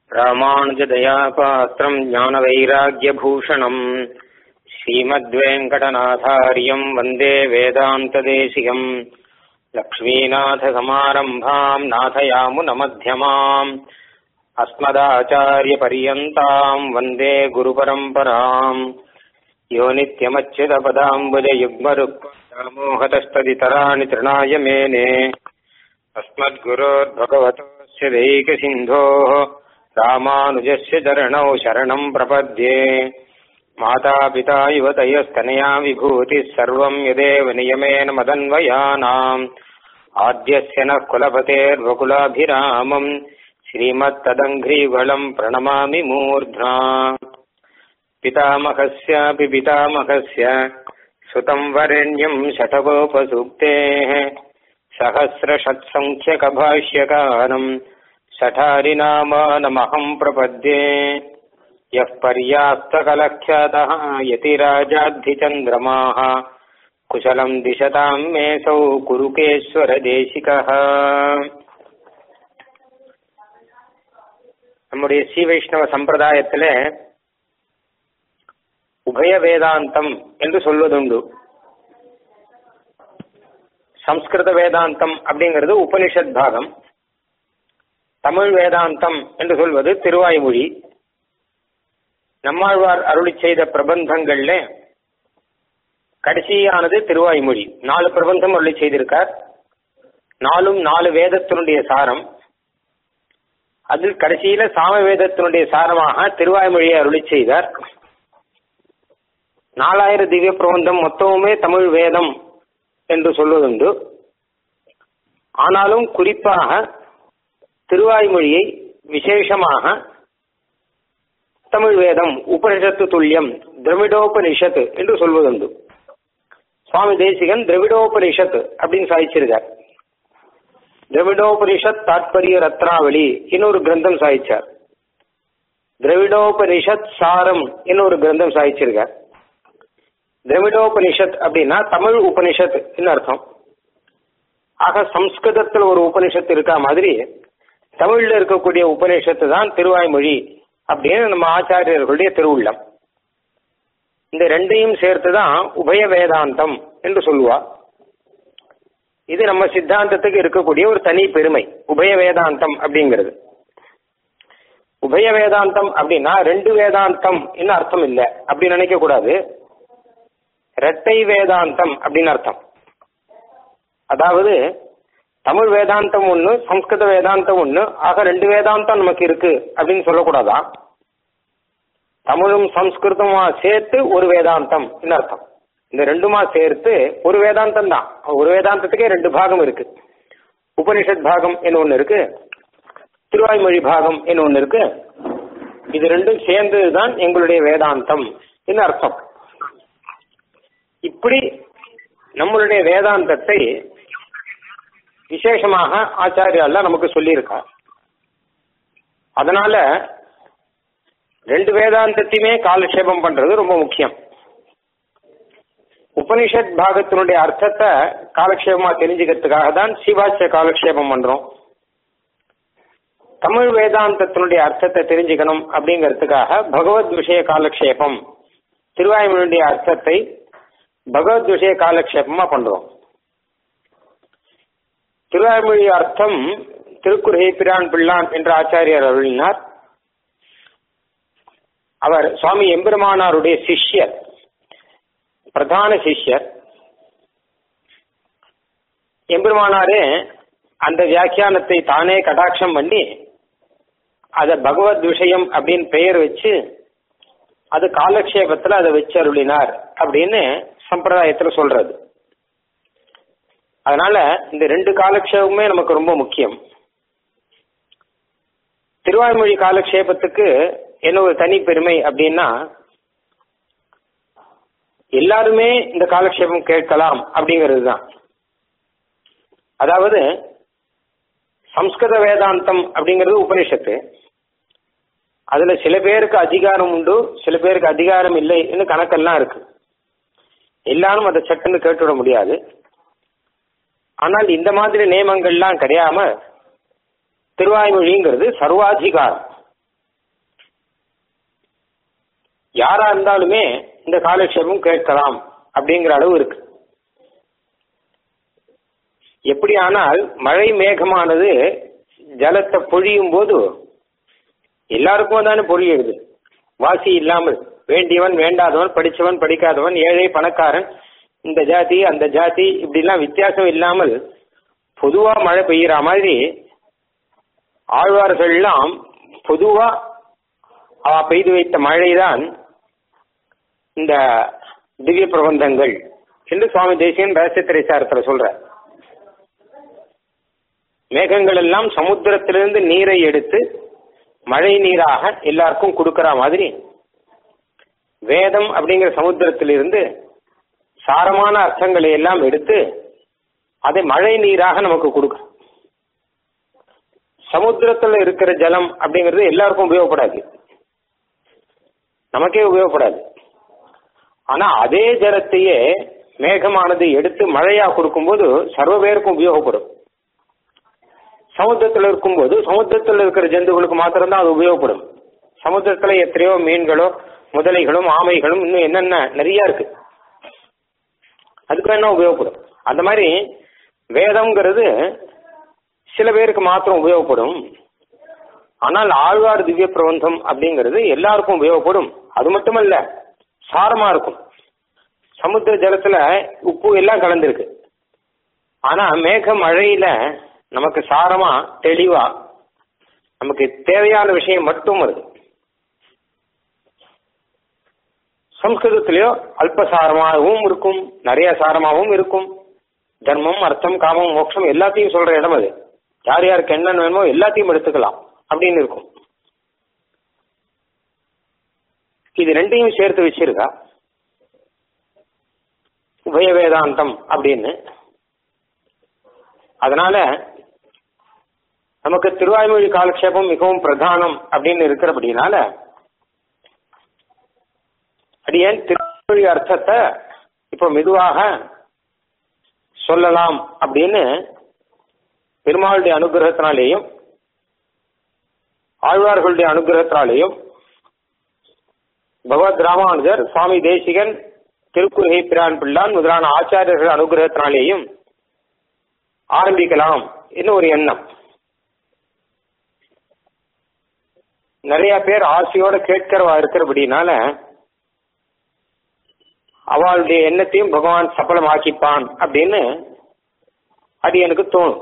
ராமானுஜதயாபாத்திரம் ஞானவைராக்கியபூஷணம் ஸ்ரீமத்வேங்கடநாதாரியம் வந்தே வேதாந்ததேசிகம் லக்ஷ்மீநாதசமாரம்பாம் நாதயாமுனமத்தியமாம் अस्मदाचार्यपर्यन्ताम् वन्दे गुरुपरम्पराम् यो नित्यमच्युतपदाम्बुजयुग्मरुक्मोहतस्तदितराणि तृणाय मेने अस्मद्गुरोर्भगवतोऽस्य दैकसिन्धोः रामानुजस्य चरणौ शरणम् प्रपद्ये मातापिता युवतयस्तनया विभूतिः सर्वम् यदेव नियमेन मदन्वयानाम् आद्यस्य नः कुलपतेर्वकुलाभिरामम् श्रीमत्तदङ्घ्रीवलम् प्रणमामि मूर्ध्ना पितामहस्यापि पितामहस्य सुतम् वरेण्यम् शठगोपसूक्तेः सहस्रषट्सङ्ख्यकभाष्यकारम् शठारिनामानमहम् प्रपद्ये यः पर्याप्तकलख्यातः यतिराजाद्धिचन्द्रमाः कुशलम् दिशताम् मेऽसौ कुरुकेश्वरदेशिकः நம்முடைய ஸ்ரீ வைஷ்ணவ சம்பிரதாயத்துல உபய வேதாந்தம் என்று சொல்வதுண்டு சம்ஸ்கிருத வேதாந்தம் அப்படிங்கிறது உபனிஷத் பாகம் தமிழ் வேதாந்தம் என்று சொல்வது திருவாய்மொழி நம்மாழ்வார் அருளி செய்த பிரபந்தங்கள்ல கடைசியானது திருவாய்மொழி நாலு பிரபந்தம் அருளி செய்திருக்கார் நாலும் நாலு வேதத்தினுடைய சாரம் அதில் கடைசியில சாம வேதத்தினுடைய சாரமாக திருவாய்மொழியை அருளி செய்தார் நாலாயிரம் திவ்ய பிரபந்தம் மொத்தமுமே தமிழ் வேதம் என்று சொல்வதுண்டு ஆனாலும் குறிப்பாக திருவாய்மொழியை விசேஷமாக தமிழ் வேதம் உபனிஷத்து துல்லியம் திரவிடோபனிஷத்து என்று சொல்வதுண்டு சுவாமி தேசிகன் திரவிடோபனிஷத் அப்படின்னு சாதிச்சிருக்கார் திரவிடோபனிஷத் தாத்பரிய ரத்னாவளி இன்னொரு கிரந்தம் சாதிச்சார் திரவிடோபனிஷத் சாரம் இன்னொரு கிரந்தம் சாதிச்சிருக்கார் திரவிடோபனிஷத் அப்படின்னா தமிழ் உபனிஷத் அர்த்தம் ஆக சம்ஸ்கிருதத்தில் ஒரு உபனிஷத்து இருக்கா மாதிரி தமிழ்ல இருக்கக்கூடிய உபனிஷத்து தான் திருவாய்மொழி அப்படின்னு நம்ம ஆச்சாரியர்களுடைய திருவுள்ளம் இந்த ரெண்டையும் சேர்த்து தான் உபய வேதாந்தம் என்று சொல்லுவா இது நம்ம சித்தாந்தத்துக்கு இருக்கக்கூடிய ஒரு தனி பெருமை உபய வேதாந்தம் அப்படிங்கிறது உபய வேதாந்தம் அப்படின்னா ரெண்டு வேதாந்தம் என்ன அர்த்தம் இல்லை அப்படின்னு நினைக்க கூடாது இரட்டை வேதாந்தம் அப்படின்னு அர்த்தம் அதாவது தமிழ் வேதாந்தம் ஒன்று சம்ஸ்கிருத வேதாந்தம் ஒன்று ஆக ரெண்டு வேதாந்தம் நமக்கு இருக்கு அப்படின்னு சொல்லக்கூடாதா தமிழும் சம்ஸ்கிருதமா சேர்த்து ஒரு வேதாந்தம் அர்த்தம் இந்த ரெண்டுமா சேர்த்து ஒரு வேதாந்தம் தான் ஒரு வேதாந்தத்துக்கே ரெண்டு பாகம் இருக்கு உபனிஷத் பாகம் என்ன ஒன்று இருக்கு திருவாய்மொழி பாகம் என்ன ஒன்று இருக்கு இது ரெண்டும் சேர்ந்தது தான் எங்களுடைய வேதாந்தம் என்ன அர்த்தம் இப்படி நம்மளுடைய வேதாந்தத்தை விசேஷமாக ஆச்சாரியால நமக்கு சொல்லியிருக்கா அதனால ரெண்டு வேதாந்தத்தையுமே காலக்ஷேபம் பண்றது ரொம்ப முக்கியம் உபனிஷத் பாகத்தினுடைய அர்த்தத்தை காலக்ஷேபமா தெரிஞ்சுக்கிறதுக்காக தான் சிவாசிய காலக்ஷேபம் பண்றோம் தமிழ் வேதாந்தத்தினுடைய அர்த்தத்தை தெரிஞ்சுக்கணும் அப்படிங்கிறதுக்காக பகவத் விஷய காலக்ஷேபம் திருவாய்மொழியுடைய அர்த்தத்தை பகவத் விஷய காலக்ஷேபமா பண்றோம் திருவாய்மொழி அர்த்தம் திருக்குறளை பிரான் பிள்ளான் என்ற ஆச்சாரியர் அருளினார் அவர் சுவாமி எம்பெருமானாருடைய சிஷ்யர் பிரதான சிஷ்யர் எம்பெருமானாரே அந்த வியாக்கியானத்தை தானே கடாட்சம் பண்ணி அத பகவத் விஷயம் அப்படின்னு பெயர் வச்சு அது காலக்ஷேபத்துல அதை வச்சு அருளினார் அப்படின்னு சம்பிரதாயத்துல சொல்றது அதனால இந்த ரெண்டு காலக்ஷேபமே நமக்கு ரொம்ப முக்கியம் திருவாய்மொழி காலக்ஷேபத்துக்கு என்ன ஒரு தனி பெருமை அப்படின்னா எல்லாருமே இந்த காலக்ஷேபம் கேட்கலாம் அப்படிங்கிறது தான் அதாவது சம்ஸ்கிருத வேதாந்தம் அப்படிங்கிறது உபனிஷத்து அதுல சில பேருக்கு அதிகாரம் உண்டு சில பேருக்கு அதிகாரம் இல்லைன்னு கணக்கெல்லாம் இருக்கு எல்லாரும் அதை சட்டுன்னு கேட்டுவிட முடியாது ஆனால் இந்த மாதிரி நியமங்கள்லாம் கிடையாம திருவாய்மொழிங்கிறது சர்வாதிகாரம் யாரா இருந்தாலுமே இந்த காலக்ஷேபம் கேட்கலாம் அப்படிங்கிற அளவு இருக்கு எப்படி ஆனால் மழை மேகமானது ஜலத்தை பொழியும் போது எல்லாருக்கும் தானே பொழியுது வாசி இல்லாமல் வேண்டியவன் வேண்டாதவன் படிச்சவன் படிக்காதவன் ஏழை பணக்காரன் இந்த ஜாதி அந்த ஜாதி இப்படிலாம் வித்தியாசம் இல்லாமல் பொதுவா மழை பெய்யற மாதிரி ஆழ்வார்கள்லாம் பொதுவா அவ பெய்து வைத்த மழைதான் இந்த திவ்ய பிரபந்தங்கள் என்று சுவாமி தேசியன் ரகசியத்திரை சாரத்தில் சொல்ற மேகங்கள் எல்லாம் சமுத்திரத்திலிருந்து நீரை எடுத்து மழை நீராக எல்லாருக்கும் கொடுக்கற மாதிரி வேதம் அப்படிங்கிற சமுத்திரத்திலிருந்து சாரமான அர்த்தங்களை எல்லாம் எடுத்து அதை மழை நீராக நமக்கு கொடுக்கும் சமுத்திரத்துல இருக்கிற ஜலம் அப்படிங்கிறது எல்லாருக்கும் உபயோகப்படாது நமக்கே உபயோகப்படாது ஆனா அதே ஜலத்தையே மேகமானது எடுத்து மழையா கொடுக்கும்போது சர்வ பேருக்கும் உபயோகப்படும் சமுத்திரத்தில் இருக்கும்போது சமுத்திரத்தில் இருக்கிற ஜந்துகளுக்கு மாத்திரம்தான் அது உபயோகப்படும் சமுத்திரத்துல எத்தனையோ மீன்களோ முதலைகளும் ஆமைகளும் இன்னும் என்னென்ன நிறைய இருக்கு அதுக்கு என்ன உபயோகப்படும் அந்த மாதிரி வேதம்ங்கிறது சில பேருக்கு மாத்திரம் உபயோகப்படும் ஆனால் ஆழ்வார் திவ்ய பிரபந்தம் அப்படிங்கிறது எல்லாருக்கும் உபயோகப்படும் அது மட்டுமல்ல சாரமா இருக்கும் சமுத்திர ஜலத்துல உப்பு எல்லாம் கலந்துருக்கு ஆனா மேக மழையில நமக்கு சாரமா தெளிவா நமக்கு தேவையான விஷயம் மட்டும் வருது சம்ஸ்கிருதத்திலேயோ அல்பசாரமாகவும் இருக்கும் நிறைய சாரமாகவும் இருக்கும் தர்மம் அர்த்தம் காமம் மோட்சம் எல்லாத்தையும் சொல்ற இடம் அது யார் யாருக்கு என்னென்ன வேணுமோ எல்லாத்தையும் எடுத்துக்கலாம் அப்படின்னு இருக்கும் இது ரெண்டையும் சேர்த்து வச்சிருக்கா உபய வேதாந்தம் அப்படின்னு அதனால நமக்கு திருவாய்மொழி காலக்ஷேபம் மிகவும் பிரதானம் அப்படின்னு இருக்கிறபடினால அடியேன் திருமொழி அர்த்தத்தை இப்போ மெதுவாக சொல்லலாம் அப்படின்னு பெருமாளுடைய அனுகிரகத்தினாலேயும் ஆழ்வார்களுடைய அனுகிரகத்தினாலேயும் பகவத் ராமானுஜர் சுவாமி தேசிகன் திருக்குறுகை பிரான் பிள்ளான் முதலான ஆச்சாரியர்கள் அனுகிரகத்தினாலேயும் ஆரம்பிக்கலாம் என்ன ஒரு எண்ணம் நிறைய பேர் ஆசையோட கேட்கிறவா இருக்கிறபடினால அவளுடைய எண்ணத்தையும் பகவான் சபலமாக்கிப்பான் அப்படின்னு அது எனக்கு தோணும்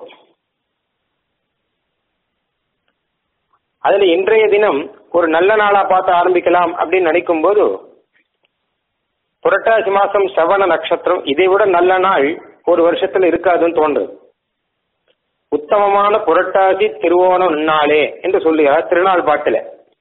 அதுல இன்றைய தினம் ஒரு நல்ல நாளா பார்த்து ஆரம்பிக்கலாம் அப்படின்னு நினைக்கும் போது புரட்டாசி மாசம் சவண நட்சத்திரம் இதை விட நல்ல நாள் ஒரு வருஷத்துல இருக்காதுன்னு தோன்றுது உத்தமமான புரட்டாசி திருவோணம் நாளே என்று சொல்லுகிறார் திருநாள் பாட்டுல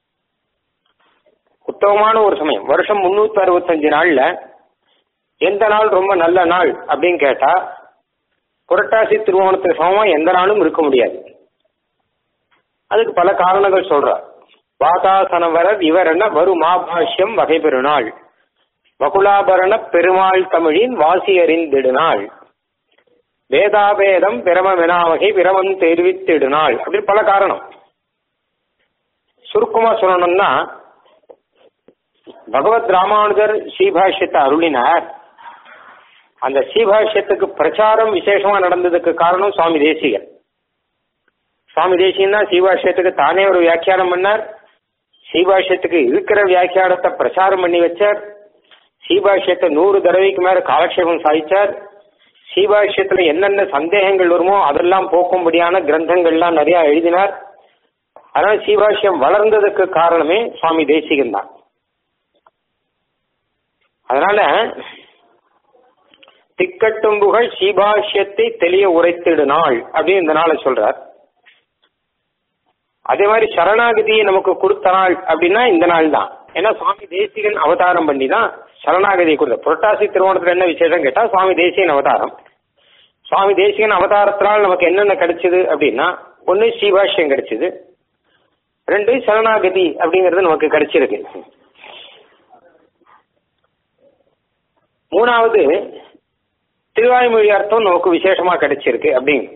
உத்தமமான ஒரு சமயம் வருஷம் முன்னூத்தி அறுபத்தஞ்சு நாள்ல எந்த நாள் ரொம்ப நல்ல நாள் அப்படின்னு கேட்டா புரட்டாசி திருவோணத்துக்கு சமமா எந்த நாளும் இருக்க முடியாது அதுக்கு பல காரணங்கள் சொல்றார் வாதாசனவரர் இவர் என்ன வரும் மாபாஷ்யம் வகை பெருநாள் வகுலாபரண பெருமாள் தமிழின் வாசி அறிந்திடுநாள் வேதாபேதம் பிரம வினாவகை பிரமன் தெரிவித்திடுநாள் அப்படின்னு பல காரணம் சுருக்கமா சொல்லணும்னா பகவத் ராமானுஜர் ஸ்ரீபாஷ்யத்தை அருளினார் அந்த ஸ்ரீபாஷ்யத்துக்கு பிரச்சாரம் விசேஷமா நடந்ததுக்கு காரணம் சுவாமி தேசிகன் சுவாமி தேசிகன் தான் ஸ்ரீபாஷ்யத்துக்கு தானே ஒரு வியாக்கியானம் பண்ணார் ஸ்ரீபாஷ்யத்துக்கு இருக்கிற வியாக்கியானத்தை பிரச்சாரம் பண்ணி வச்சார் ஸ்ரீபாஷ்யத்தை நூறு தடவைக்கு மேல காலக்ஷேபம் சாதிச்சார் ஸ்ரீபாஷ்யத்துல என்னென்ன சந்தேகங்கள் வருமோ அதெல்லாம் போக்கும்படியான கிரந்தங்கள்லாம் நிறைய எழுதினார் அதனால ஸ்ரீபாஷ்யம் வளர்ந்ததுக்கு காரணமே சுவாமி தேசிகன் தான் அதனால திக்கட்டும் புகழ் ஸ்ரீபாஷ்யத்தை தெளிய உரைத்திடு நாள் அப்படின்னு இந்த நாளை சொல்றார் அதே மாதிரி சரணாகதியை நமக்கு கொடுத்த நாள் அப்படின்னா இந்த நாள் தான் ஏன்னா சுவாமி தேசிகன் அவதாரம் பண்ணி தான் சரணாகதியை கொடுத்த புரட்டாசி திருவோணத்துல என்ன விசேஷம் கேட்டா சுவாமி தேசிகன் அவதாரம் சுவாமி தேசிகன் அவதாரத்தினால் நமக்கு என்னென்ன கிடைச்சது அப்படின்னா ஒன்னு ஸ்ரீபாஷ்யம் கிடைச்சது ரெண்டு சரணாகதி அப்படிங்கிறது நமக்கு கிடைச்சிருக்கு மூணாவது திருவாய்மொழி அர்த்தம் நமக்கு விசேஷமா கிடைச்சிருக்கு அப்படிங்க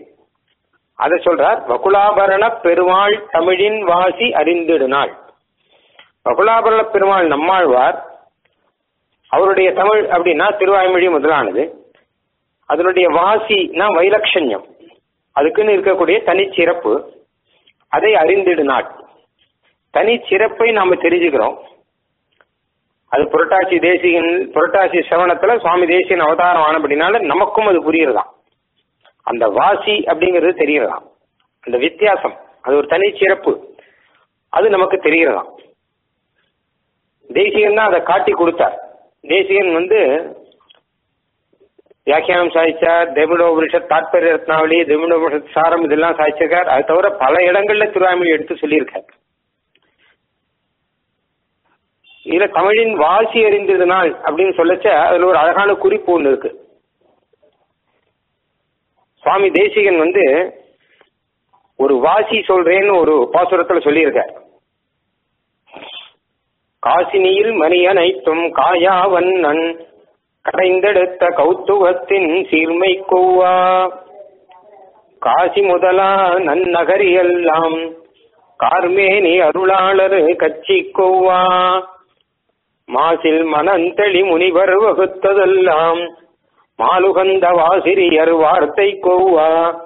அதை சொல்றார் வகுலாபரண பெருமாள் தமிழின் வாசி அறிந்திடு நாள் பகுலாபரண பெருமாள் நம்மாழ்வார் அவருடைய தமிழ் அப்படின்னா திருவாய்மொழி முதலானது அதனுடைய வாசினா வைலட்சண்யம் அதுக்குன்னு இருக்கக்கூடிய தனிச்சிறப்பு அதை அறிந்திடு நாட் தனி சிறப்பை நாம தெரிஞ்சுக்கிறோம் அது புரட்டாசி தேசிகன் புரட்டாசி சிரவணத்துல சுவாமி தேசிகன் அவதாரம் ஆனபடினால நமக்கும் அது புரியுறதாம் அந்த வாசி அப்படிங்கிறது தெரியறதாம் அந்த வித்தியாசம் அது ஒரு தனி சிறப்பு அது நமக்கு தெரியறதாம் தேசிகன் தான் அதை காட்டி கொடுத்தார் தேசிகன் வந்து வியாக்கியானம் சாதிச்சார் தெமிடோபனிஷத் தாற்பரிய ரத்னாவளி தெமிடோபனிஷத் சாரம் இதெல்லாம் சாதிச்சிருக்கார் அது தவிர பல இடங்கள்ல திருவாய்மொழி எடுத்து சொல்லியிருக்கார் இதுல தமிழின் வாசி அறிந்ததுனால் அப்படின்னு சொல்லச்ச அதுல ஒரு அழகான குறிப்பு ஒண்ணு இருக்கு சுவாமி தேசிகன் வந்து ஒரு வாசி சொல்றேன்னு ஒரு பாசுரத்துல சொல்லியிருக்கார் காசினியில் மணி அனைத்தும் காயாவண்ணன் கடைந்தெடுத்த கௌத்துவத்தின் சீர்மை கொவ்வா காசி முதலா நன்னகரியெல்லாம் கார்மேனி அருளாளர் கட்சி கொவ்வா மாசில் மனந்தளி முனிவர் வகுத்ததெல்லாம் மாலுகந்த வாசிரியர் வார்த்தை கொவ்வா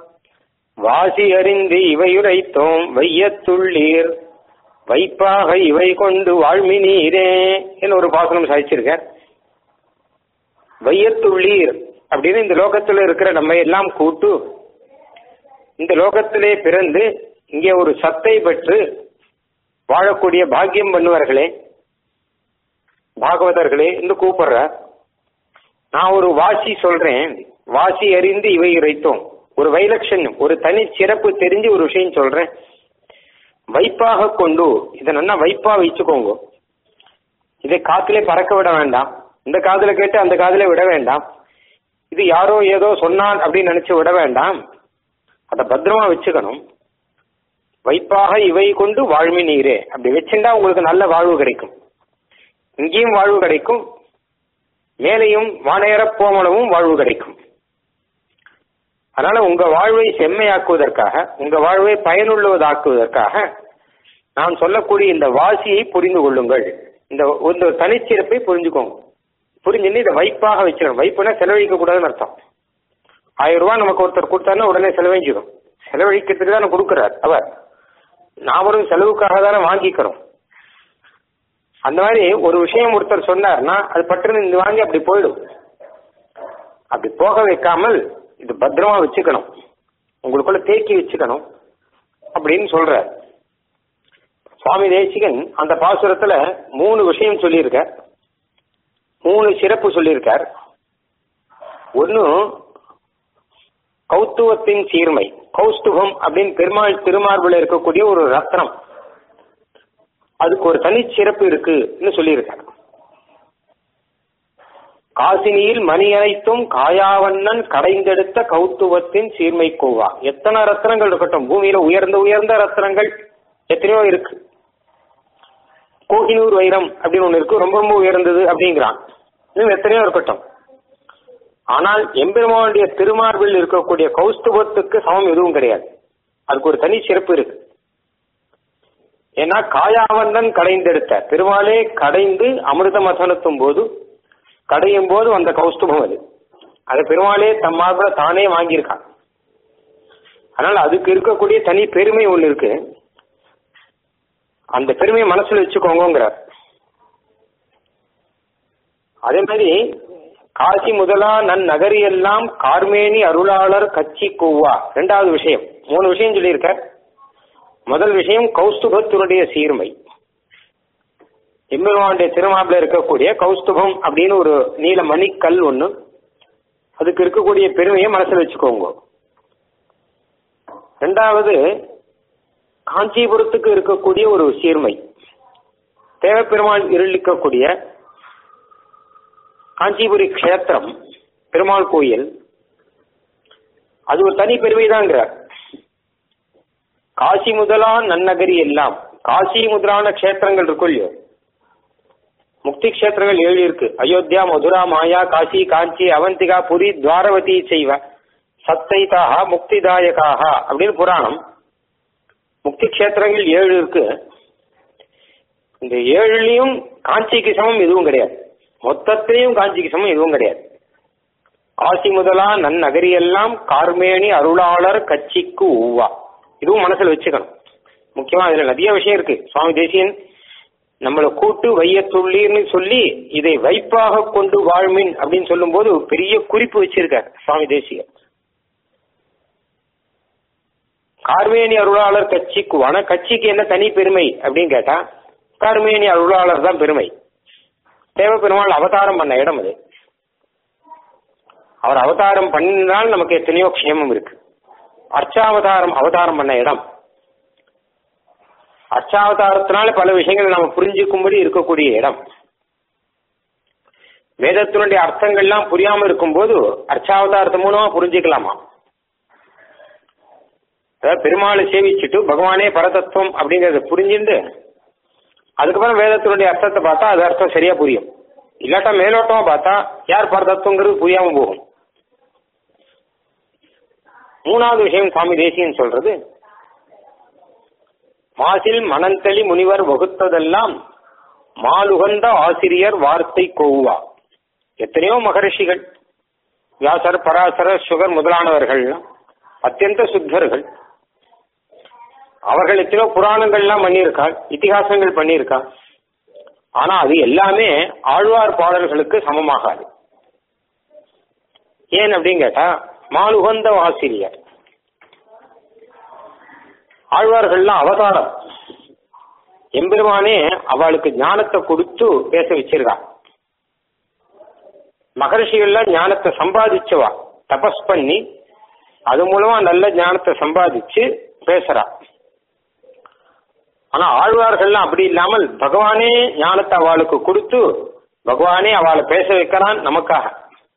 வாசி அறிந்து இவையுரைத்தோம் வையத்துள்ளீர் வைப்பாக இவை கொண்டு வாழ்மினீரே என்று ஒரு பாசனம் சாதிச்சிருக்க வையத்துள்ளீர் அப்படின்னு இந்த லோகத்துல இருக்கிற நம்ம எல்லாம் கூட்டு இந்த லோகத்திலே பிறந்து இங்கே ஒரு சத்தை பெற்று வாழக்கூடிய பாக்கியம் பண்ணுவார்களே பாகவதர்களே என்று கூப்பிடுற நான் ஒரு வாசி சொல்றேன் வாசி அறிந்து இவை இறைத்தோம் ஒரு வைலட்சண்யம் ஒரு தனி சிறப்பு தெரிஞ்சு ஒரு விஷயம் சொல்றேன் வைப்பாக கொண்டு இதை நல்லா வைப்பா வச்சுக்கோங்க இதை காத்திலே பறக்க விட வேண்டாம் இந்த காதுல கேட்டு அந்த காதுல விட வேண்டாம் இது யாரோ ஏதோ சொன்னான் அப்படின்னு நினைச்சு விட வேண்டாம் அதை பத்திரமா வச்சுக்கணும் வைப்பாக இவை கொண்டு வாழ்மி நீரே அப்படி வச்சுட்டா உங்களுக்கு நல்ல வாழ்வு கிடைக்கும் இங்கேயும் வாழ்வு கிடைக்கும் மேலையும் வானையர போமளவும் வாழ்வு கிடைக்கும் அதனால உங்க வாழ்வை செம்மையாக்குவதற்காக உங்க வாழ்வை பயனுள்ளதாக்குவதற்காக நான் சொல்லக்கூடிய இந்த வாசியை புரிந்து கொள்ளுங்கள் இந்த இந்த தனிச்சிறப்பை புரிஞ்சுக்கோங்க புரிஞ்சுன்னு இதை வைப்பாக வச்சிடணும் வைப்புனா செலவழிக்க கூடாதுன்னு அர்த்தம் ஆயிரம் ரூபாய் நமக்கு ஒருத்தர் கொடுத்தாருன்னா உடனே செலவழிஞ்சிடும் செலவழிக்கிறதுக்கு தானே கொடுக்குறார் அவர் நாமளும் செலவுக்காக தானே வாங்கிக்கிறோம் அந்த மாதிரி ஒரு விஷயம் ஒருத்தர் சொன்னார்னா அது பட்டுன்னு இந்த வாங்கி அப்படி போயிடும் அப்படி போக வைக்காமல் இது பத்திரமா வச்சுக்கணும் உங்களுக்குள்ள தேக்கி வச்சுக்கணும் அப்படின்னு சொல்ற சுவாமி தேசிகன் அந்த பாசுரத்துல மூணு விஷயம் சொல்லியிருக்க மூணு சிறப்பு சொல்லியிருக்கார் ஒன்னு கௌத்துவத்தின் சீர்மை கௌஸ்துபம் அப்படின்னு பெருமாள் திருமார்புல இருக்கக்கூடிய ஒரு ரத்னம் அதுக்கு ஒரு தனி சிறப்பு இருக்குன்னு சொல்லியிருக்கார் காசினியில் மணி அனைத்தும் காயாவண்ணன் கடைந்தெடுத்த கௌத்துவத்தின் சீர்மை கோவா எத்தனை ரத்னங்கள் இருக்கட்டும் பூமியில உயர்ந்த உயர்ந்த ரத்னங்கள் எத்தனையோ இருக்கு கோகினூர் வைரம் அப்படின்னு ஒண்ணு இருக்கு ரொம்ப ரொம்ப உயர்ந்தது அப்படிங்கிறான் இன்னும் எத்தனையோ இருக்கட்டும் ஆனால் எம்பெருமானுடைய திருமார்பில் இருக்கக்கூடிய கௌஸ்துவத்துக்கு சமம் எதுவும் கிடையாது அதுக்கு ஒரு தனி சிறப்பு இருக்கு ஏன்னா காயாவண்ணன் கடைந்தெடுத்த திருமாலே கடைந்து அமிர்த மசனத்தும் போது கடையும் போது அந்த கௌஸ்துபம் அது அதை பெருமாளே தம்மாக தானே வாங்கியிருக்கான் அதனால அதுக்கு இருக்கக்கூடிய தனி பெருமை ஒண்ணு இருக்கு அந்த பெருமையை மனசுல வச்சுக்கோங்கிறார் அதே மாதிரி காசி முதலா நன் நகரியெல்லாம் கார்மேனி அருளாளர் கச்சி கூவா ரெண்டாவது விஷயம் மூணு விஷயம் சொல்லியிருக்க முதல் விஷயம் கௌஸ்துபத்தினுடைய சீர்மை எம்பெருமானுடைய திருமாப்பில இருக்கக்கூடிய கௌஸ்துபம் அப்படின்னு ஒரு நீல மணிக்கல் ஒண்ணு அதுக்கு இருக்கக்கூடிய பெருமையை மனசுல வச்சுக்கோங்க ரெண்டாவது காஞ்சிபுரத்துக்கு இருக்கக்கூடிய ஒரு சீர்மை தேவப்பெருமாள் இருளிக்கக்கூடிய காஞ்சிபுரி க்ஷேத்திரம் பெருமாள் கோயில் அது ஒரு தனி பெருமை தாங்கிறார் காசி முதலா நன்னகரி எல்லாம் காசி முதலான க்ஷேத்திரங்கள் இருக்கும் இல்லையோ முக்தி க்ஷேத்திரங்கள் ஏழு இருக்கு அயோத்தியா மதுரா மாயா காசி காஞ்சி அவந்திகா புரி துவாரவதி செய்வ சத்தைதாக முக்திதாயகாக அப்படின்னு புராணம் முக்தி க்ஷேத்திரங்கள் ஏழு இருக்கு இந்த ஏழுலயும் காஞ்சிக்கு சமம் எதுவும் கிடையாது மொத்தத்திலையும் காஞ்சிக்கு சமம் எதுவும் கிடையாது காசி முதலா நன்னகரியெல்லாம் கார்மேனி அருளாளர் கட்சிக்கு ஊவா இதுவும் மனசுல வச்சுக்கணும் முக்கியமா இதுல நிறைய விஷயம் இருக்கு சுவாமி தேசியன் நம்மளை கூட்டு வையத்துள்ளீர்னு சொல்லி இதை வைப்பாக கொண்டு வாழ்மின் அப்படின்னு சொல்லும்போது பெரிய குறிப்பு வச்சிருக்கார் சுவாமி தேசியர் கார்மேனி அருளாளர் கட்சிக்கு ஆனா கட்சிக்கு என்ன தனி பெருமை அப்படின்னு கேட்டா கார்மேனி அருளாளர் தான் பெருமை தேவ பெருமாள் அவதாரம் பண்ண இடம் அது அவர் அவதாரம் பண்ணினால் நமக்கு எத்தனையோ க்ஷேமம் இருக்கு அர்ச்சாவதாரம் அவதாரம் பண்ண இடம் அர்ச்சாவதாரத்தினால பல விஷயங்களை நம்ம புரிஞ்சுக்கும்படி இருக்கக்கூடிய இடம் வேதத்தினுடைய அர்த்தங்கள்லாம் புரியாம இருக்கும்போது அர்ச்சாவதாரத்து மூலமா புரிஞ்சுக்கலாமா அதாவது பெருமாளை சேவிச்சுட்டு பகவானே பரதத்துவம் அப்படிங்கறத புரிஞ்சுட்டு அதுக்கப்புறம் வேதத்தினுடைய அர்த்தத்தை பார்த்தா அது அர்த்தம் சரியா புரியும் இல்லாட்டா மேலோட்டமா பார்த்தா யார் பரதத்துவங்கிறது புரியாம போகும் மூணாவது விஷயம் சுவாமி தேசியன் சொல்றது மாசில் மணந்தளி முனிவர் வகுத்ததெல்லாம் மாலுகந்த ஆசிரியர் வார்த்தை கோவா எத்தனையோ மகரிஷிகள் வியாசர் பராசரர் சுகர் முதலானவர்கள் அத்தியந்த சுத்தர்கள் அவர்கள் எத்தனையோ புராணங்கள்லாம் பண்ணியிருக்காள் இத்திகாசங்கள் பண்ணியிருக்கா ஆனா அது எல்லாமே ஆழ்வார் பாடல்களுக்கு சமமாகாது ஏன் அப்படின்னு கேட்டா மாலுகந்த ஆசிரியர் ஆழ்வார்கள்லாம் அவதாரம் எம்பெருமானே அவளுக்கு ஞானத்தை கொடுத்து பேச வச்சிருக்கா மகர்ஷிகள்லாம் ஞானத்தை சம்பாதிச்சவா தபஸ் பண்ணி அது மூலமா நல்ல ஞானத்தை சம்பாதிச்சு பேசுறா ஆனா ஆழ்வார்கள்லாம் அப்படி இல்லாமல் பகவானே ஞானத்தை அவளுக்கு கொடுத்து பகவானே அவளை பேச வைக்கிறான் நமக்காக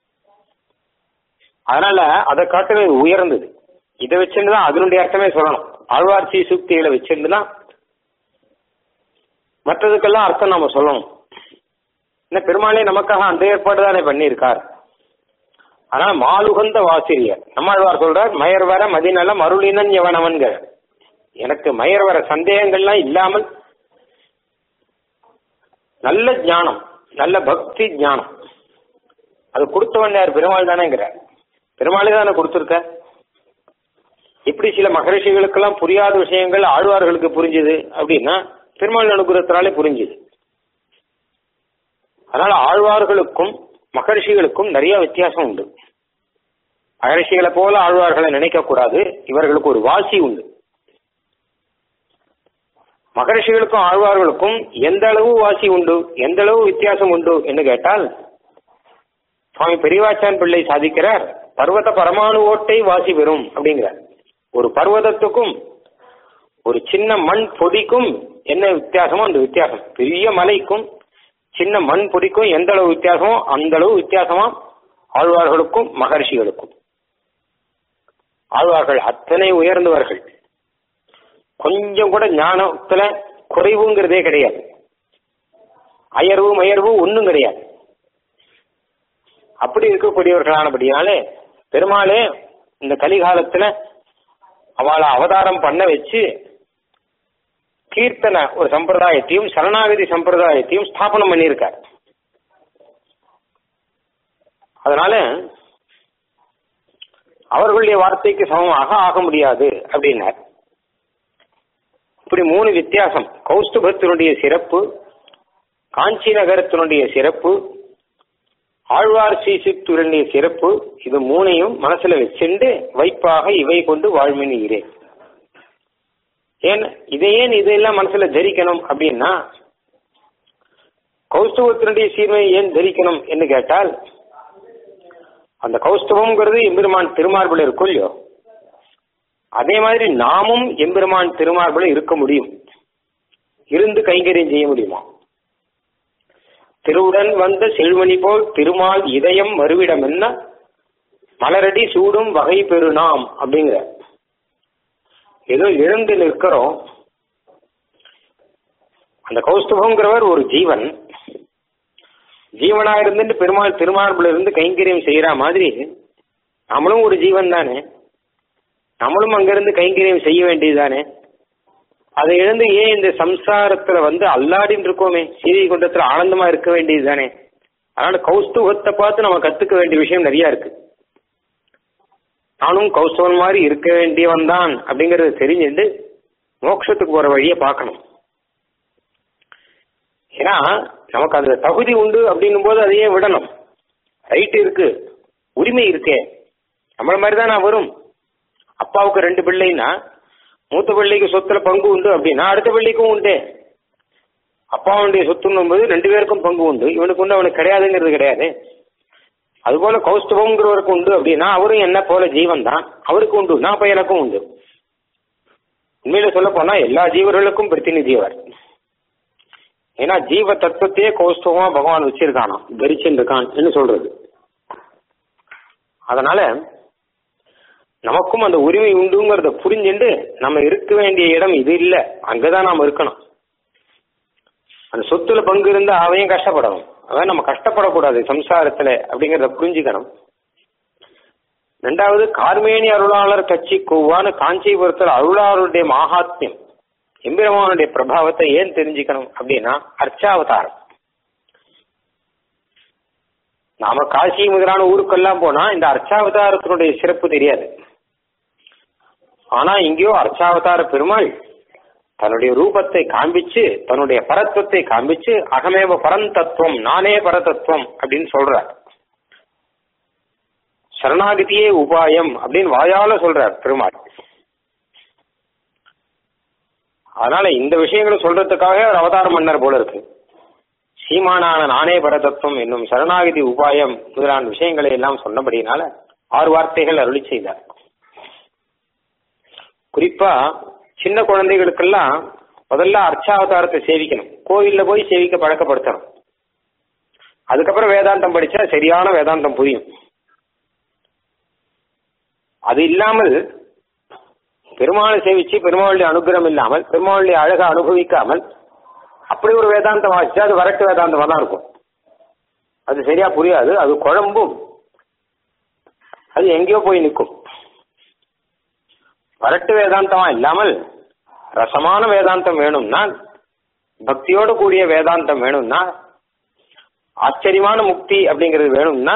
அதனால அதை காட்டுறது உயர்ந்தது இதை வச்சுட்டு தான் அதனுடைய அர்த்தமே சொல்லணும் ஆழ்வார் சீ சூக்திகளை வச்சுட்டு தான் மற்றதுக்கெல்லாம் அர்த்தம் நாம சொல்லணும் என்ன பெருமாளே நமக்காக அந்த ஏற்பாடு தானே பண்ணியிருக்கார் அதனால மாலுகந்த வாசிரியர் நம்மாழ்வார் சொல்றார் மயர் வர மதிநலம் அருளினன் எவனவன்கிற எனக்கு மயர் வர சந்தேகங்கள்லாம் இல்லாமல் நல்ல ஞானம் நல்ல பக்தி ஞானம் அது கொடுத்தவன் யார் பெருமாள் தானேங்கிறார் பெருமாளே தானே கொடுத்துருக்க இப்படி சில மகரிஷிகளுக்கெல்லாம் புரியாத விஷயங்கள் ஆழ்வார்களுக்கு புரிஞ்சுது அப்படின்னா பெருமாள் அனுகிரகத்தினாலே புரிஞ்சுது அதனால ஆழ்வார்களுக்கும் மகரிஷிகளுக்கும் நிறைய வித்தியாசம் உண்டு மகரிஷிகளை போல ஆழ்வார்களை நினைக்க கூடாது இவர்களுக்கு ஒரு வாசி உண்டு மகரிஷிகளுக்கும் ஆழ்வார்களுக்கும் எந்த அளவு வாசி உண்டு எந்த அளவு வித்தியாசம் உண்டு என்று கேட்டால் சுவாமி பெரியவாச்சான் பிள்ளை சாதிக்கிறார் பர்வத பரமாணு ஓட்டை வாசி பெறும் அப்படிங்கிறார் ஒரு பர்வதத்துக்கும் ஒரு சின்ன மண் பொடிக்கும் என்ன வித்தியாசமோ அந்த வித்தியாசம் பெரிய மலைக்கும் சின்ன மண் பொடிக்கும் எந்த அளவு வித்தியாசமோ அந்த அளவு வித்தியாசமா ஆழ்வார்களுக்கும் மகர்ஷிகளுக்கும் ஆழ்வார்கள் அத்தனை உயர்ந்தவர்கள் கொஞ்சம் கூட ஞானத்துல குறைவுங்கிறதே கிடையாது அயர்வு மயர்வு ஒன்றும் கிடையாது அப்படி இருக்கக்கூடியவர்களானபடினாலே பெருமாளே இந்த கலிகாலத்துல அவளை அவதாரம் பண்ண வச்சு கீர்த்தன ஒரு சம்பிரதாயத்தையும் சரணாகதி சம்பிரதாயத்தையும் ஸ்தாபனம் பண்ணியிருக்கார் அதனால அவர்களுடைய வார்த்தைக்கு சமமாக ஆக முடியாது அப்படின்னார் இப்படி மூணு வித்தியாசம் கௌஸ்துபத்தினுடைய சிறப்பு காஞ்சி நகரத்தினுடைய சிறப்பு ஆழ்வார் சீசித்துடைய சிறப்பு இது மூணையும் மனசுல வச்சுண்டு வைப்பாக இவை கொண்டு வாழ்மினுகிறேன் ஏன் இதை ஏன் இதையெல்லாம் மனசுல தரிக்கணும் அப்படின்னா கௌஸ்துவத்தினுடைய சீர்மை ஏன் தரிக்கணும் என்று கேட்டால் அந்த கௌஸ்துவம்ங்கிறது எம்பெருமான் திருமார்பில் இருக்கும் இல்லையோ அதே மாதிரி நாமும் எம்பெருமான் திருமார்பில் இருக்க முடியும் இருந்து கைங்கரியம் செய்ய முடியுமா திருவுடன் வந்த செல்வனி போல் திருமால் இதயம் மறுவிடம் என்ன மலரடி சூடும் வகை பெருநாம் அப்படிங்கிற ஏதோ எழுந்து நிற்கிறோம் அந்த கௌஸ்துபங்கிறவர் ஒரு ஜீவன் ஜீவனா இருந்துட்டு பெருமாள் திருமார்புல இருந்து கைங்கரியம் செய்யற மாதிரி நம்மளும் ஒரு ஜீவன் தானே நம்மளும் அங்கிருந்து கைங்கரியம் செய்ய வேண்டியதுதானே அதை இழந்து ஏன் இந்த சம்சாரத்துல வந்து அல்லாடின்னு இருக்கோமே சீதை குண்டத்துல ஆனந்தமா இருக்க வேண்டியது தானே அதனால கௌஸ்துவத்தை பார்த்து நம்ம கத்துக்க வேண்டிய விஷயம் நிறைய இருக்கு நானும் கௌஸ்தவன் மாதிரி இருக்க வேண்டியவன் தான் அப்படிங்கறது தெரிஞ்சுட்டு மோட்சத்துக்கு போற வழியை பார்க்கணும் ஏன்னா நமக்கு அது தகுதி உண்டு அப்படின்னும் போது அதையே விடணும் ரைட் இருக்கு உரிமை இருக்கே நம்மள மாதிரி தான் நான் வரும் அப்பாவுக்கு ரெண்டு பிள்ளைன்னா மூத்த பிள்ளைக்கு சொத்துல பங்கு உண்டு அப்படின்னா அடுத்த பிள்ளைக்கும் உண்டு அப்பாவுடைய சொத்துன்னும் போது ரெண்டு பேருக்கும் பங்கு உண்டு இவனுக்கு உண்டு அவனுக்கு கிடையாதுங்கிறது கிடையாது அதுபோல கௌஸ்தவங்கிறவருக்கு உண்டு அப்படின்னா அவரும் என்ன போல ஜீவன் தான் அவருக்கு உண்டு நான் அப்ப எனக்கும் உண்டு உண்மையில சொல்ல போனா எல்லா ஜீவர்களுக்கும் பிரதிநிதி அவர் ஏன்னா ஜீவ தத்துவத்தையே கௌஸ்தவமா பகவான் வச்சிருக்கானாம் தரிச்சுன்னு இருக்கான்னு சொல்றது அதனால நமக்கும் அந்த உரிமை உண்டுங்கிறத புரிஞ்சுண்டு நம்ம இருக்க வேண்டிய இடம் இது இல்ல அங்கதான் நாம இருக்கணும் அந்த சொத்துல பங்கு இருந்தா அவையும் கஷ்டப்படணும் அதான் நம்ம கஷ்டப்படக்கூடாது சம்சாரத்துல அப்படிங்கறத புரிஞ்சுக்கணும் ரெண்டாவது கார்மேனி அருளாளர் கட்சி கொவ்வான்னு காஞ்சிபுரத்தில் அருளாளருடைய மகாத்மியம் எம்பெருமானுடைய பிரபாவத்தை ஏன் தெரிஞ்சுக்கணும் அப்படின்னா அர்ச்சாவதாரம் நாம காசி முதலான ஊருக்கெல்லாம் போனா இந்த அர்ச்சாவதாரத்தினுடைய சிறப்பு தெரியாது ஆனா இங்கேயோ அர்ச்சாவதார பெருமாள் தன்னுடைய ரூபத்தை காண்பிச்சு தன்னுடைய பரத்துவத்தை காண்பிச்சு அகமேவ பரந்தத்துவம் நானே பரதத்துவம் அப்படின்னு சொல்றார் சரணாகதியே உபாயம் அப்படின்னு வாயால சொல்றார் பெருமாள் அதனால இந்த விஷயங்களை சொல்றதுக்காக ஒரு அவதாரம் மன்னர் போல இருக்கு சீமானான நானே பரதத்துவம் என்னும் சரணாகதி உபாயம் முதலான விஷயங்களை எல்லாம் சொன்னபடினால ஆறு வார்த்தைகள் அருளி செய்தார் குறிப்பா சின்ன குழந்தைகளுக்கெல்லாம் முதல்ல அர்ச்சாவதாரத்தை சேவிக்கணும் கோயில்ல போய் சேவிக்க பழக்கப்படுத்தணும் அதுக்கப்புறம் வேதாந்தம் படிச்சா சரியான வேதாந்தம் புரியும் அது இல்லாமல் பெருமாளை சேவிச்சு பெருமாளுடைய அனுகிரகம் இல்லாமல் பெருமாளுடைய அழகை அனுபவிக்காமல் அப்படி ஒரு வேதாந்தம் வாசிச்சா அது வரட்டு வேதாந்தமா தான் இருக்கும் அது சரியா புரியாது அது குழம்பும் அது எங்கேயோ போய் நிற்கும் வரட்டு வேதாந்தமா இல்லாமல் ரசமான வேதாந்தம் வேணும்னா பக்தியோடு கூடிய வேதாந்தம் வேணும்னா ஆச்சரியமான முக்தி அப்படிங்கிறது வேணும்னா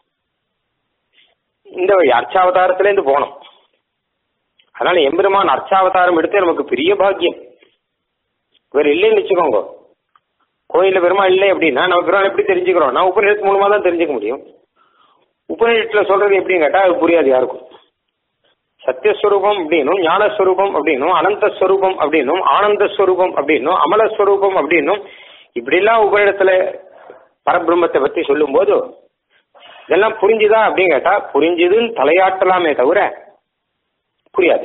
இந்த வழி அர்ச்சாவதாரத்திலேருந்து போனோம் அதனால எம்பெருமான் அர்ச்சாவதாரம் எடுத்து நமக்கு பெரிய பாக்கியம் இவர் இல்லைன்னு வச்சுக்கோங்க கோயில்ல பெருமாள் இல்லை அப்படின்னா நம்ம பெருமாள் எப்படி தெரிஞ்சுக்கிறோம் நான் உபநிஷத்து மூலமா தான் தெரிஞ்சுக்க முடியும் உபநிஷத்துல சொல்றது எப்படின்னு கேட்டா அது புரியாது யாருக்கும் சத்தியஸ்வரூபம் அப்படின்னும் ஞானஸ்வரூபம் அப்படின்னும் அனந்தஸ்வரூபம் அப்படின்னும் ஆனந்தஸ்வரூபம் அப்படின்னும் அமலஸ்வரூபம் அப்படின்னும் இப்படிலாம் உபநிடத்துல பரபிரம்மத்தை பத்தி சொல்லும் போது இதெல்லாம் புரிஞ்சுதா அப்படின்னு கேட்டா புரிஞ்சுதுன்னு தலையாட்டலாமே தவிர புரியாது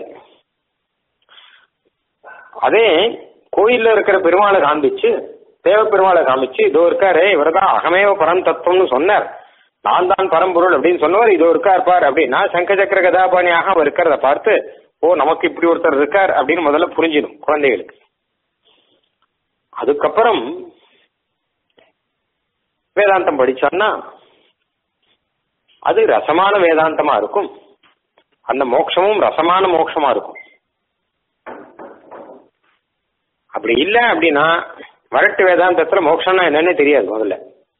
அதே கோயில்ல இருக்கிற பெருமாளை காண்பிச்சு தேவ பெருமாளை காமிச்சு இதோ இருக்காரு இவர்தான் அகமேவ பரம் தத்துவம்னு சொன்னார் நான் தான் பரம்பொருள் அப்படின்னு சொன்னவர் இதோ இருக்கார் பார் அப்படின்னா சங்க சக்கர கதாபாணியாக அவர் இருக்கிறத பார்த்து ஓ நமக்கு இப்படி ஒருத்தர் இருக்கார் அப்படின்னு முதல்ல புரிஞ்சிடும் குழந்தைகளுக்கு அதுக்கப்புறம் வேதாந்தம் படிச்சோம்னா அது ரசமான வேதாந்தமா இருக்கும் அந்த மோட்சமும் ரசமான மோட்சமா இருக்கும் அப்படி இல்லை அப்படின்னா வரட்டு வேதாந்தத்துல மோட்சம்னா என்னன்னு தெரியாது முதல்ல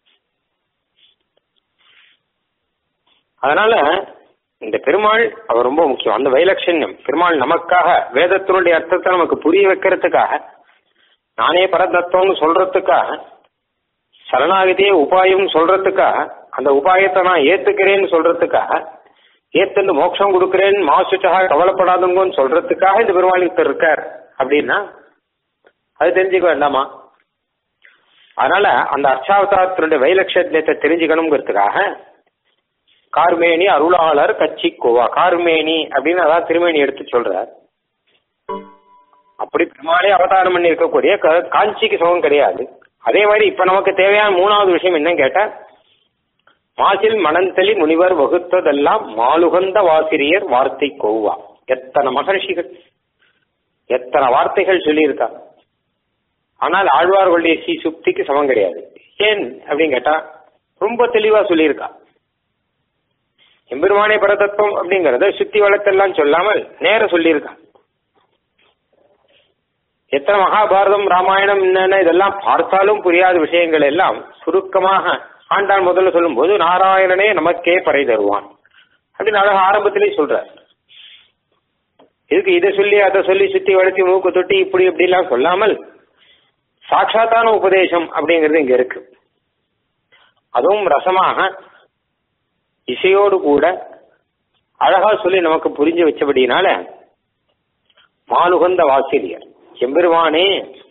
அதனால இந்த பெருமாள் அவர் ரொம்ப முக்கியம் அந்த வைலட்சண்யம் பெருமாள் நமக்காக வேதத்தினுடைய அர்த்தத்தை நமக்கு புரிய வைக்கிறதுக்காக நானே பரதத்துவம்னு சொல்றதுக்காக சரணாகதியே உபாயம் சொல்றதுக்காக அந்த உபாயத்தை நான் ஏத்துக்கிறேன்னு சொல்றதுக்காக ஏத்துண்டு மோட்சம் கொடுக்கிறேன் மாசுச்சாக கவலைப்படாதுங்கன்னு சொல்றதுக்காக இந்த பெருமாள் இருக்கார் அப்படின்னா அது தெரிஞ்சுக்க வேண்டாமா அதனால அந்த அர்ச்சாவதாரத்தினுடைய வைலட்சணத்தை தெரிஞ்சுக்கணுங்கிறதுக்காக கார்மேனி அருளாளர் கட்சி கோவா கார்மேனி அப்படின்னு அதான் திருமேனி எடுத்து சொல்றார் அப்படி பெருமாளே அவதாரம் பண்ணி இருக்கக்கூடிய க- காஞ்சிக்கு சமம் கிடையாது அதே மாதிரி இப்ப நமக்கு தேவையான மூணாவது விஷயம் என்னன்னு கேட்டா மாசில் மணந்தளி முனிவர் வகுத்ததெல்லாம் மாலுகந்த வாசிரியர் வார்த்தை கொவ்வா எத்தனை மகர்ஷிகள் எத்தனை வார்த்தைகள் சொல்லியிருக்கா ஆனால் ஆழ்வார்களுடைய சி சுக்திக்கு சமம் கிடையாது ஏன் அப்படின்னு கேட்டா ரொம்ப தெளிவா சொல்லியிருக்கா எம்பெருமானே பரதத்துவம் அப்படிங்கறத சுத்தி வளத்தெல்லாம் சொல்லாமல் நேர சொல்லியிருக்கா எத்தனை மகாபாரதம் ராமாயணம் என்னென்ன இதெல்லாம் பார்த்தாலும் புரியாத விஷயங்கள் எல்லாம் சுருக்கமாக ஆண்டாள் முதல்ல சொல்லும்போது நாராயணனே நமக்கே பறை தருவான் அப்படின்னு அழகா ஆரம்பத்திலே சொல்றார் இதுக்கு இதை சொல்லி அதை சொல்லி சுத்தி வளர்த்தி மூக்கு தொட்டி இப்படி இப்படிலாம் சொல்லாமல் சாட்சாத்தான உபதேசம் அப்படிங்கிறது இங்க இருக்கு அதுவும் ரசமாக இசையோடு கூட அழகா சொல்லி நமக்கு புரிஞ்சு வச்சபடினால மாலுகந்த வாசிரியர் எம்பெருமானே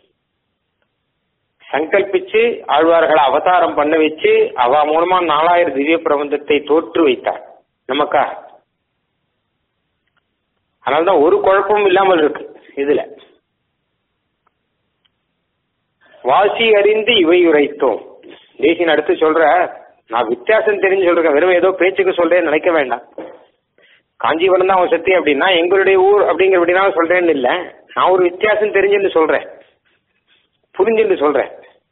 சங்கல்பிச்சு ஆழ்வார்களை அவதாரம் பண்ண வச்சு அவ மூலமா நாலாயிரம் திவ்ய பிரபந்தத்தை தோற்று வைத்தார் நமக்காக அதனால்தான் ஒரு குழப்பமும் இல்லாமல் இருக்கு இதுல வாசி அறிந்து இவை உரைத்தோம் தேசியன் அடுத்து சொல்ற நான் வித்தியாசம் தெரிஞ்சு சொல்றேன் வெறும் ஏதோ பேச்சுக்கு சொல்றேன்னு நினைக்க வேண்டாம் காஞ்சிபுரம் தான் அவன் சத்தி அப்படின்னா எங்களுடைய ஊர் அப்படிங்கிற அப்படின்னா சொல்றேன்னு இல்ல நான் ஒரு வித்தியாசம் தெரிஞ்சுன்னு சொல்றேன் புரிஞ்சுன்னு சொல்றேன்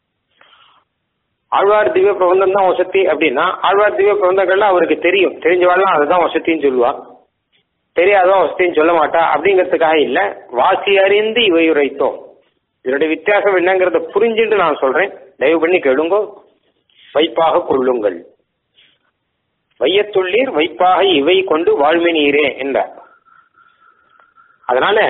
ஆழ்வார் திவ்ய பிரபந்தம் தான் வசதி அப்படின்னா ஆழ்வார் திவ்ய பிரபந்தங்கள்லாம் அவருக்கு தெரியும் தெரிஞ்சவாள்லாம் அதுதான் வசத்தின்னு சொல்லுவா தெரியாதவன் வசதின்னு சொல்ல மாட்டா அப்படிங்கிறதுக்காக இல்ல வாசி அறிந்து இவை உரைத்தோம் இதனுடைய வித்தியாசம் என்னங்கிறத புரிஞ்சுட்டு நான் சொல்றேன் தயவு பண்ணி கேளுங்கோ வைப்பாக கொள்ளுங்கள் வையத்துள்ளீர் வைப்பாக இவை கொண்டு வாழ்மினீரே என்றார் அதனால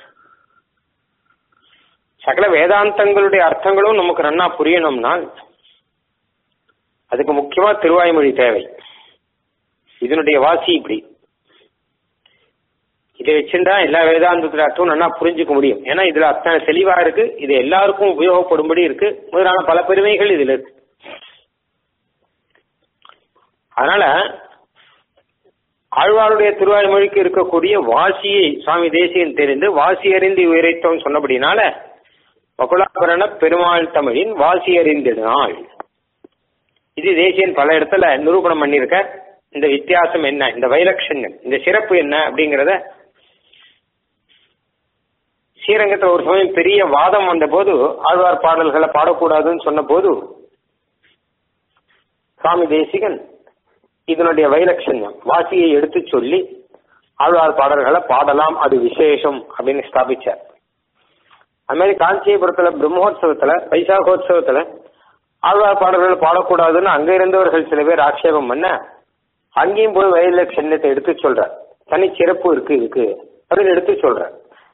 சகல வேதாந்தங்களுடைய அர்த்தங்களும் நமக்கு நன்னா புரியணும்னா அதுக்கு முக்கியமா திருவாய்மொழி தேவை இதனுடைய வாசி இப்படி இதை வச்சிருந்தா எல்லா வேதாந்தத்துல அர்த்தமும் நல்லா புரிஞ்சுக்க முடியும் ஏன்னா இதுல அத்தனை தெளிவா இருக்கு இது எல்லாருக்கும் உபயோகப்படும்படி இருக்கு முதலான பல பெருமைகள் இதுல இருக்கு அதனால ஆழ்வாருடைய திருவாய்மொழிக்கு இருக்கக்கூடிய வாசியை சுவாமி தேசியன் தெரிந்து வாசி அறிந்து உரைத்தோம் சொன்னபடினால வகுலாபரண பெருமாள் தமிழின் வாசி அறிந்தினாள் இது தேசியன் பல இடத்துல நிரூபணம் பண்ணியிருக்க இந்த வித்தியாசம் என்ன இந்த வைலட்சண்யம் இந்த சிறப்பு என்ன அப்படிங்கறத ஸ்ரீரங்கத்துல ஒரு சமயம் பெரிய வாதம் வந்த போது ஆழ்வார் பாடல்களை பாடக்கூடாதுன்னு சொன்ன போது சுவாமி தேசிகன் இதனுடைய வைலட்சண்யம் வாசியை எடுத்து சொல்லி ஆழ்வார் பாடல்களை பாடலாம் அது விசேஷம் அப்படின்னு ஸ்தாபிச்சார் அது மாதிரி காஞ்சிபுரத்துல பிரம்மோத்சவத்துல வைசாகோத்சவத்துல ஆழ்வார் பாடல்கள் பாடக்கூடாதுன்னு அங்க இருந்தவர்கள் சில பேர் ஆட்சேபம் பண்ண அங்கேயும் போய் வைலட்சண்யத்தை எடுத்து சொல்ற தனி சிறப்பு இருக்கு இருக்கு அப்படின்னு எடுத்து சொல்ற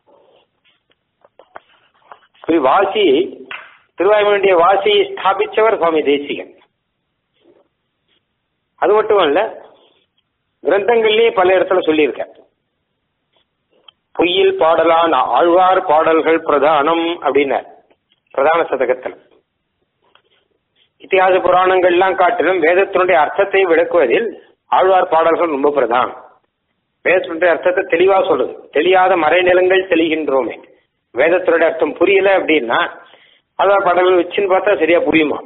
இப்படி வாசியை திருவாய்மொழிய வாசியை ஸ்தாபிச்சவர் சுவாமி தேசிகன் அது மட்டும் இல்ல கிரந்தங்கள்லயே பல இடத்துல சொல்லியிருக்க பொய்யில் பாடலான ஆழ்வார் பாடல்கள் பிரதானம் அப்படின்னார் பிரதான சதகத்தில் இத்திகாச புராணங்கள்லாம் காட்டிலும் வேதத்தினுடைய அர்த்தத்தை விளக்குவதில் ஆழ்வார் பாடல்கள் ரொம்ப பிரதானம் வேதத்தினுடைய அர்த்தத்தை தெளிவா சொல்லுது தெரியாத மறைநிலங்கள் தெளிகின்றோமே வேதத்தினுடைய அர்த்தம் புரியல அப்படின்னா ஆழ்வார் பாடல்கள் வச்சுன்னு பார்த்தா சரியா புரியுமா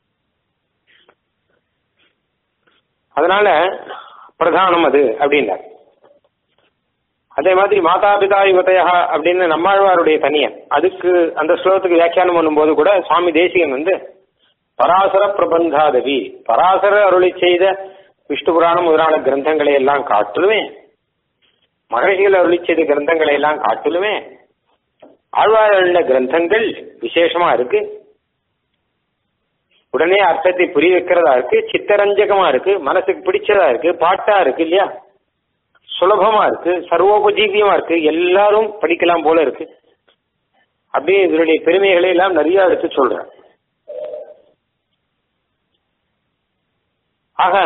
அதனால பிரதானம் அது அப்படின்னார் அதே மாதிரி மாதா பிதா யுவதையா அப்படின்னு நம்மாழ்வாருடைய தனியன் அதுக்கு அந்த ஸ்லோகத்துக்கு வியாக்கியானம் பண்ணும்போது கூட சுவாமி தேசிகன் வந்து பராசர பிரபந்தாதவி பராசர அருளை செய்த விஷ்ணு புராணம் முதலான கிரந்தங்களை எல்லாம் காட்டிலுமே மகர்ஷிகள் அருளி செய்த கிரந்தங்களை எல்லாம் காட்டிலுமே ஆழ்வாருள்ள கிரந்தங்கள் விசேஷமா இருக்கு உடனே அர்த்தத்தை புரிய வைக்கிறதா இருக்கு சித்தரஞ்சகமா இருக்கு மனசுக்கு பிடிச்சதா இருக்கு பாட்டா இருக்கு இல்லையா சுலபமா இருக்கு சர்வோபஜீவியமா இருக்கு எல்லாரும் படிக்கலாம் போல இருக்கு அப்படியே இதனுடைய பெருமைகளை எல்லாம் நிறைய எடுத்து சொல்றேன் ஆக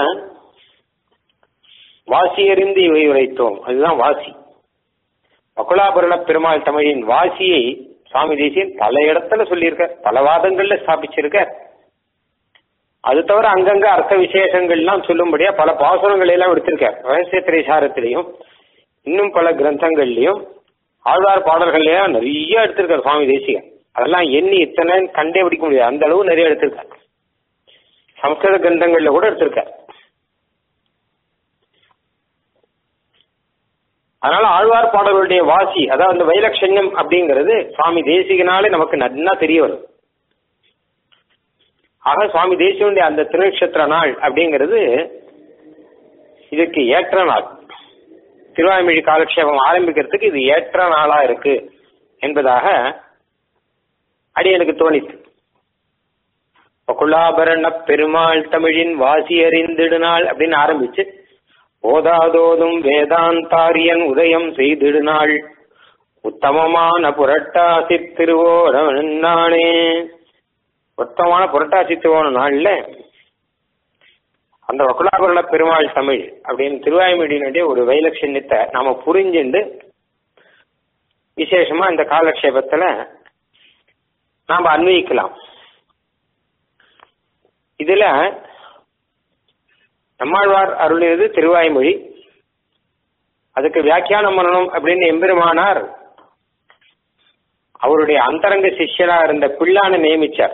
வாசி அறிந்து இவை உரைத்தோம் அதுதான் வாசி அகுலாபரண பெருமாள் தமிழின் வாசியை சுவாமி தேசியன் பல இடத்துல சொல்லியிருக்க பல வாதங்கள்ல ஸ்தாபிச்சிருக்க அது தவிர அங்கங்க அர்த்த விசேஷங்கள்லாம் சொல்லும்படியா பல பாசுரங்களை எல்லாம் எடுத்திருக்கார் ரகசிய திரைசாரத்திலையும் இன்னும் பல கிரந்தங்கள்லயும் ஆழ்வார் பாடல்கள்லயும் நிறைய எடுத்திருக்கார் சுவாமி தேசிகன் அதெல்லாம் எண்ணி இத்தனை கண்டே பிடிக்க முடியாது அந்த அளவு நிறைய எடுத்திருக்கார் சம்ஸ்கிருத கிரந்தங்கள்ல கூட எடுத்திருக்கார் அதனால ஆழ்வார் பாடல்களுடைய வாசி அதாவது அந்த வைலட்சண்யம் அப்படிங்கிறது சுவாமி தேசிகனாலே நமக்கு நன்னா தெரிய வரும் ஆக சுவாமி தேசியனுடைய அந்த திருநட்சத்திர நாள் அப்படிங்கிறது இதுக்கு ஏற்ற நாள் திருவாய்மொழி காலக்ஷேபம் ஆரம்பிக்கிறதுக்கு இது ஏற்ற நாளா இருக்கு என்பதாக அடி எனக்கு தோணித்து குலாபரண பெருமாள் தமிழின் வாசி அறிந்திடுநாள் அப்படின்னு ஆரம்பிச்சு ஓதாதோதும் வேதாந்தாரியன் உதயம் செய்திடுநாள் உத்தமமான புரட்டாசி திருவோணே உத்தமமான புரட்டாசி திருவோண நாள்ல அந்த வக்குலாபரண பெருமாள் தமிழ் அப்படின்னு திருவாய்மொழியினுடைய ஒரு வைலட்சண்யத்தை நாம புரிஞ்சுண்டு விசேஷமா இந்த காலக்ஷேபத்துல நாம அன்வயிக்கலாம் இதுல நம்மாழ்வார் அருளியது திருவாய்மொழி அதுக்கு வியாக்கியானம் பண்ணணும் அப்படின்னு எம்பெருமானார் அவருடைய அந்தரங்க சிஷ்யரா இருந்த பிள்ளானை நியமிச்சார்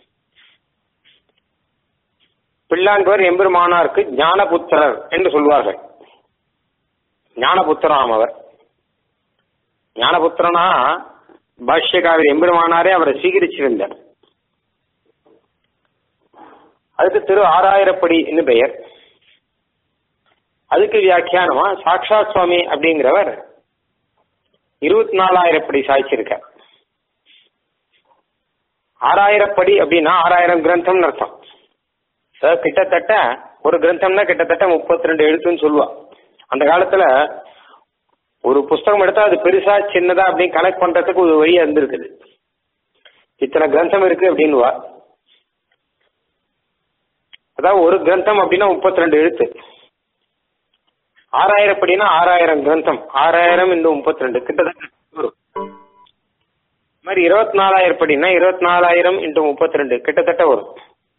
பிள்ளான்பவர் எம்பெருமானாருக்கு ஞானபுத்திரர் என்று சொல்வார்கள் ஞானபுத்திராம் அவர் ஞானபுத்திரனா பாஷ்யகாவிரி எம்பெருமானாரே அவரை சீகரிச்சிருந்தார் அதுக்கு திரு ஆறாயிரப்படி என்று பெயர் அதுக்கு வியாக்கியானமா சாக்ஷாத் சுவாமி அப்படிங்கிறவர் இருபத்தி நாலாயிரப்படி சாய்ச்சிருக்கார் ஆறாயிரப்படி அப்படின்னா ஆறாயிரம் கிரந்தம்னு அர்த்தம் அதாவது கிட்டத்தட்ட ஒரு கிரந்தம்னா கிட்டத்தட்ட முப்பத்தி ரெண்டு எழுத்துன்னு சொல்லுவா அந்த காலத்துல ஒரு புஸ்தகம் எடுத்தா அது பெருசா சின்னதா அப்படின்னு கனெக்ட் பண்றதுக்கு ஒரு வழியா இருந்திருக்குது இத்தனை கிரந்தம் இருக்கு அப்படின்னுவா அதாவது ஒரு கிரந்தம் அப்படின்னா முப்பத்தி ரெண்டு எழுத்து ஆறாயிரம் படினா ஆறாயிரம் கிரந்தம் ஆறாயிரம் இந்த முப்பத்தி ரெண்டு கிட்டத்தட்ட வரும் மாதிரி இருபத்தி நாலாயிரம் படினா இருபத்தி நாலாயிரம் இன்ட்டு முப்பத்தி ரெண்டு கிட்டத்தட்ட வரும்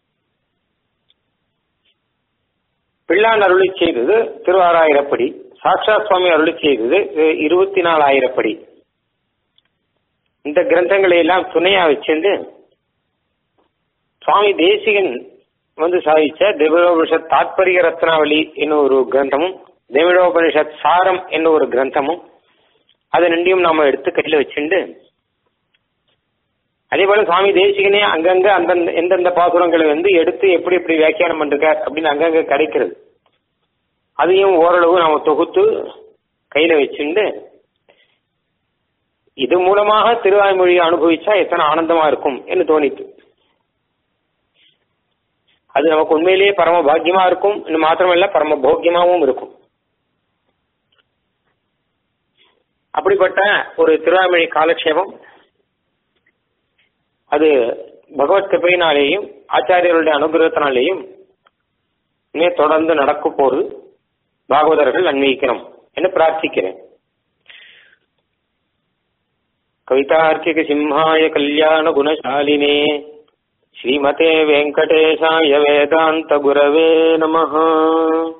பிள்ளான் அருளி செய்தது திருவாராயிரப்படி சாட்சா சுவாமி அருளி செய்தது இருபத்தி நாலாயிரப்படி இந்த கிரந்தங்களை எல்லாம் துணையா வச்சிருந்து சுவாமி தேசிகன் வந்து சாதிச்ச திவ்யோபனிஷத் தாத்பரிய ரத்னாவளி என்னும் ஒரு கிரந்தமும் திவ்யோபனிஷத் சாரம் என்னும் ஒரு கிரந்தமும் அதை ரெண்டையும் நாம எடுத்து கையில வச்சுண்டு அதே போல சுவாமி தேசிகனே அங்கங்க அந்தந்த எந்தெந்த பாசுரங்களை வந்து எடுத்து எப்படி எப்படி வியாக்கியானம் பண்ணிருக்கார் அப்படின்னு அங்கங்க கிடைக்கிறது அதையும் ஓரளவு நாம தொகுத்து கையில வச்சுண்டு இது மூலமாக திருவாய்மொழியை அனுபவிச்சா எத்தனை ஆனந்தமா இருக்கும் என்று தோணித்து அது நமக்கு உண்மையிலேயே பரம பாக்கியமா இருக்கும் இன்னும் மாத்திரமல்ல பரம போக்கியமாவும் இருக்கும் அப்படிப்பட்ட ஒரு திருவாய்மொழி காலக்ஷேபம் அது பகவத் கிருப்பையினாலேயும் ஆச்சாரியர்களுடைய அனுகிரகத்தினாலேயும் இனிமே தொடர்ந்து நடக்க போது பாகவதர்கள் அன்வயிக்கணும் என்று பிரார்த்திக்கிறேன் கவிதார்க்கிக சிம்ஹாய கல்யாண குணசாலினே ஸ்ரீமதே வெங்கடேசாய வேதாந்த குரவே நமஹ